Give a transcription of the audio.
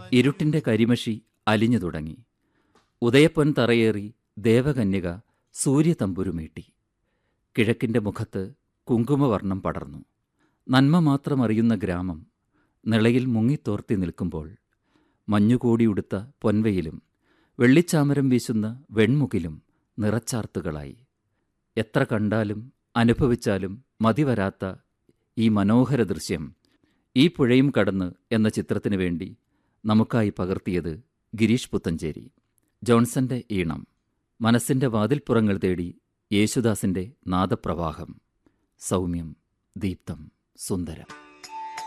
ഇരുട്ടിന്റെ കരിമഷി അലിഞ്ഞു തുടങ്ങി ഉദയപ്പൊൻ തറയേറി ദേവകന്യക സൂര്യതമ്പുരുമീട്ടി കിഴക്കിന്റെ മുഖത്ത് കുങ്കുമവർണം പടർന്നു നന്മ മാത്രം അറിയുന്ന ഗ്രാമം നിളയിൽ മുങ്ങിത്തോർത്തി നിൽക്കുമ്പോൾ മഞ്ഞുകൂടിയുടുത്ത പൊൻവയിലും വെള്ളിച്ചാമരം വീശുന്ന വെൺമുകിലും നിറച്ചാർത്തുകളായി എത്ര കണ്ടാലും അനുഭവിച്ചാലും മതിവരാത്ത ഈ മനോഹര ദൃശ്യം ഈ പുഴയും കടന്ന് എന്ന ചിത്രത്തിനു വേണ്ടി നമുക്കായി പകർത്തിയത് ഗിരീഷ് പുത്തഞ്ചേരി ജോൺസന്റെ ഈണം മനസ്സിന്റെ വാതിൽപ്പുറങ്ങൾ തേടി യേശുദാസിന്റെ നാദപ്രവാഹം സൗമ്യം ദീപ്തം സുന്ദരം